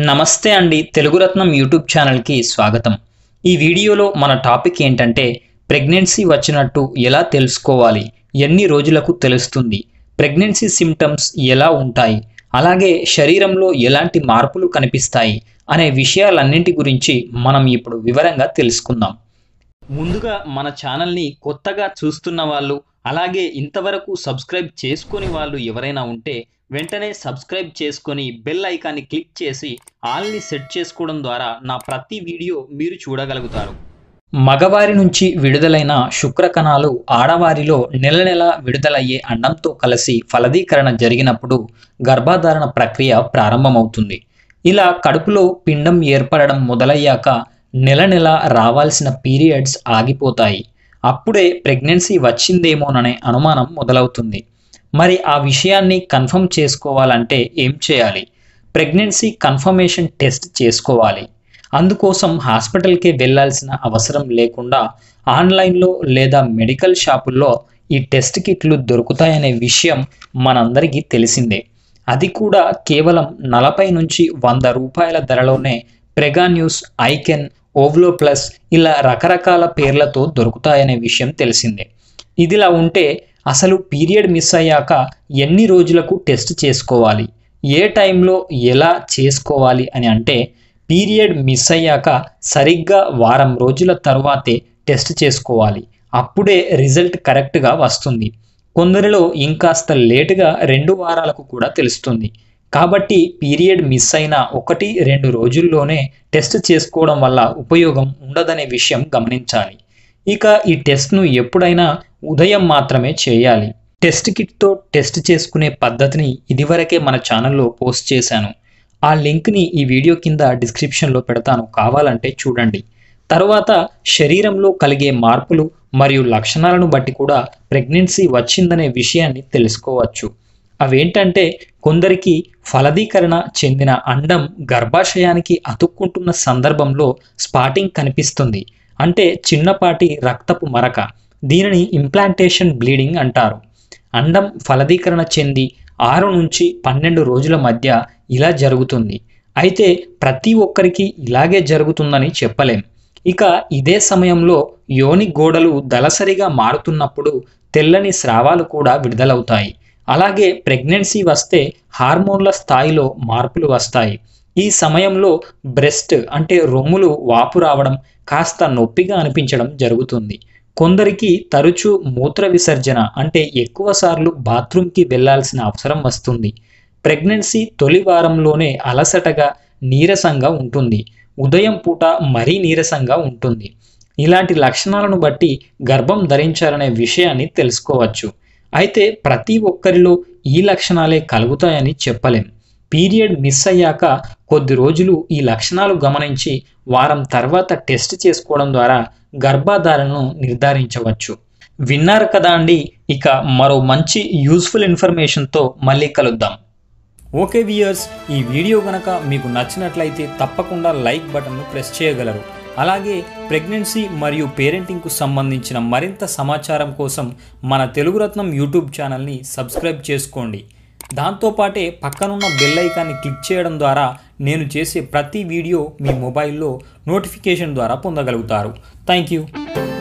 నమస్తే అండి తెలుగురత్నం యూట్యూబ్ ఛానల్కి స్వాగతం ఈ వీడియోలో మన టాపిక్ ఏంటంటే ప్రెగ్నెన్సీ వచ్చినట్టు ఎలా తెలుసుకోవాలి ఎన్ని రోజులకు తెలుస్తుంది ప్రెగ్నెన్సీ సిమ్టమ్స్ ఎలా ఉంటాయి అలాగే శరీరంలో ఎలాంటి మార్పులు కనిపిస్తాయి అనే విషయాలన్నింటి గురించి మనం ఇప్పుడు వివరంగా తెలుసుకుందాం ముందుగా మన ఛానల్ని కొత్తగా చూస్తున్న వాళ్ళు అలాగే ఇంతవరకు సబ్స్క్రైబ్ చేసుకొని వాళ్ళు ఎవరైనా ఉంటే వెంటనే సబ్స్క్రైబ్ చేసుకొని బెల్ ఐకాన్ని క్లిక్ చేసి ఆల్ని సెట్ చేసుకోవడం ద్వారా నా ప్రతి వీడియో మీరు చూడగలుగుతారు మగవారి నుంచి విడుదలైన శుక్రకణాలు ఆడవారిలో నెల నెల విడుదలయ్యే అండంతో కలిసి ఫలదీకరణ జరిగినప్పుడు గర్భధారణ ప్రక్రియ ప్రారంభమవుతుంది ఇలా కడుపులో పిండం ఏర్పడడం మొదలయ్యాక నెల నెల రావాల్సిన పీరియడ్స్ ఆగిపోతాయి అప్పుడే ప్రెగ్నెన్సీ వచ్చిందేమోననే అనుమానం మొదలవుతుంది మరి ఆ విషయాన్ని కన్ఫర్మ్ చేసుకోవాలంటే ఏం చేయాలి ప్రెగ్నెన్సీ కన్ఫర్మేషన్ టెస్ట్ చేసుకోవాలి అందుకోసం హాస్పిటల్కి వెళ్ళాల్సిన అవసరం లేకుండా ఆన్లైన్లో లేదా మెడికల్ షాపుల్లో ఈ టెస్ట్ కిట్లు దొరుకుతాయనే విషయం మనందరికీ తెలిసిందే అది కూడా కేవలం నలభై నుంచి వంద రూపాయల ధరలోనే ప్రెగాన్యూస్ ఐకెన్ ఓవ్లో ప్లస్ ఇలా రకరకాల పేర్లతో దొరుకుతాయనే విషయం తెలిసిందే ఇదిలా ఉంటే అసలు పీరియడ్ మిస్ అయ్యాక ఎన్ని రోజులకు టెస్ట్ చేసుకోవాలి ఏ టైంలో ఎలా చేసుకోవాలి అని అంటే పీరియడ్ మిస్ అయ్యాక సరిగ్గా వారం రోజుల తరువాతే టెస్ట్ చేసుకోవాలి అప్పుడే రిజల్ట్ కరెక్ట్గా వస్తుంది కొందరిలో ఇంకాస్త లేటుగా రెండు వారాలకు కూడా తెలుస్తుంది కాబట్టి పీరియడ్ మిస్ అయిన ఒకటి రెండు రోజుల్లోనే టెస్ట్ చేసుకోవడం వల్ల ఉపయోగం ఉండదనే విషయం గమనించాలి ఇక ఈ టెస్ట్ను ఎప్పుడైనా ఉదయం మాత్రమే చేయాలి టెస్ట్ కిట్తో టెస్ట్ చేసుకునే పద్ధతిని ఇదివరకే మన ఛానల్లో పోస్ట్ చేశాను ఆ లింక్ని ఈ వీడియో కింద డిస్క్రిప్షన్లో పెడతాను కావాలంటే చూడండి తర్వాత శరీరంలో కలిగే మార్పులు మరియు లక్షణాలను బట్టి కూడా ప్రెగ్నెన్సీ వచ్చిందనే విషయాన్ని తెలుసుకోవచ్చు అవేంటంటే కొందరికి ఫలదీకరణ చెందిన అండం గర్భాశయానికి అతుక్కుంటున్న సందర్భంలో స్పాటింగ్ కనిపిస్తుంది అంటే చిన్నపాటి రక్తపు మరక దీనిని ఇంప్లాంటేషన్ బ్లీడింగ్ అంటారు అండం ఫలదీకరణ చెంది ఆరు నుంచి పన్నెండు రోజుల మధ్య ఇలా జరుగుతుంది అయితే ప్రతి ఒక్కరికి ఇలాగే జరుగుతుందని చెప్పలేం ఇక ఇదే సమయంలో యోని గోడలు దళసరిగా మారుతున్నప్పుడు తెల్లని స్రావాలు కూడా విడుదలవుతాయి అలాగే ప్రెగ్నెన్సీ వస్తే హార్మోన్ల స్థాయిలో మార్పులు వస్తాయి ఈ సమయంలో బ్రెస్ట్ అంటే రొమ్ములు వాపు రావడం కాస్త నొప్పిగా అనిపించడం జరుగుతుంది కొందరికి తరచూ మూత్ర విసర్జన అంటే ఎక్కువసార్లు బాత్రూంకి వెళ్లాల్సిన అవసరం వస్తుంది ప్రెగ్నెన్సీ తొలి వారంలోనే అలసటగా నీరసంగా ఉంటుంది ఉదయం పూట మరీ నీరసంగా ఉంటుంది ఇలాంటి లక్షణాలను బట్టి గర్భం ధరించాలనే విషయాన్ని తెలుసుకోవచ్చు అయితే ప్రతి ఒక్కరిలో ఈ లక్షణాలే కలుగుతాయని చెప్పలేం పీరియడ్ మిస్ అయ్యాక కొద్ది రోజులు ఈ లక్షణాలు గమనించి వారం తర్వాత టెస్ట్ చేసుకోవడం ద్వారా గర్భాధారణను నిర్ధారించవచ్చు విన్నారు కదా అండి ఇక మరో మంచి యూస్ఫుల్ ఇన్ఫర్మేషన్తో మళ్ళీ కలుద్దాం ఓకే వియర్స్ ఈ వీడియో గనక మీకు నచ్చినట్లయితే తప్పకుండా లైక్ బటన్ను ప్రెస్ చేయగలరు అలాగే ప్రెగ్నెన్సీ మరియు పేరెంటింగ్కు సంబంధించిన మరింత సమాచారం కోసం మన తెలుగురత్నం యూట్యూబ్ ఛానల్ని సబ్స్క్రైబ్ చేసుకోండి దాంతోపాటే పక్కనున్న బెల్ ఐకాన్ని క్లిక్ చేయడం ద్వారా నేను చేసే ప్రతి వీడియో మీ మొబైల్లో నోటిఫికేషన్ ద్వారా పొందగలుగుతారు థ్యాంక్ యూ